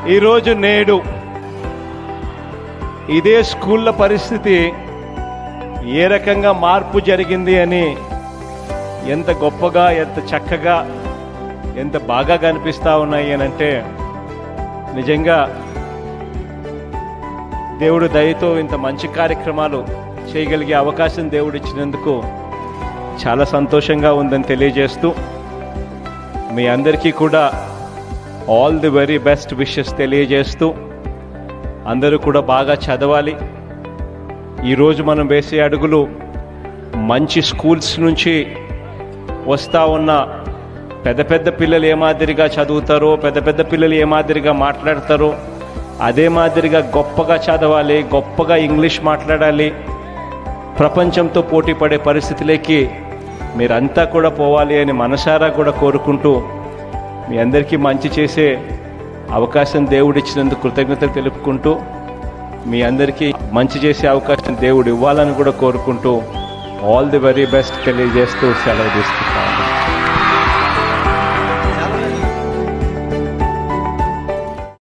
ఈరోజు నేడు ఇదే స్కూళ్ళ పరిస్థితి ఏ రకంగా మార్పు జరిగింది అని ఎంత గొప్పగా ఎంత చక్కగా ఎంత బాగా కనిపిస్తా ఉన్నాయి అని అంటే నిజంగా దేవుడు దయతో ఇంత మంచి కార్యక్రమాలు చేయగలిగే అవకాశం దేవుడు ఇచ్చినందుకు చాలా సంతోషంగా ఉందని తెలియజేస్తూ మీ అందరికీ కూడా all the very best wishes తెలియజేస్తూ అందరూ కూడా బాగా చదవాలి ఈరోజు మనం వేసే అడుగులు మంచి స్కూల్స్ నుంచి వస్తూ ఉన్న పెద్ద పెద్ద పిల్లలు ఏ మాదిరిగా చదువుతారో పెద్ద పెద్ద పిల్లలు ఏ మాదిరిగా మాట్లాడతారో అదే మాదిరిగా గొప్పగా చదవాలి గొప్పగా ఇంగ్లీష్ మాట్లాడాలి ప్రపంచంతో పోటీ పడే పరిస్థితిలోకి మీరంతా కూడా పోవాలి అని మనసారా కూడా కోరుకుంటూ మీ అందరికీ మంచి చేసే అవకాశం దేవుడు ఇచ్చినందుకు కృతజ్ఞతలు తెలుపుకుంటూ మీ అందరికీ మంచి చేసే అవకాశం దేవుడు ఇవ్వాలని కూడా కోరుకుంటూ ఆల్ ది వెరీ బెస్ట్ తెలియజేస్తూ సెలవు తీసుకుంటాను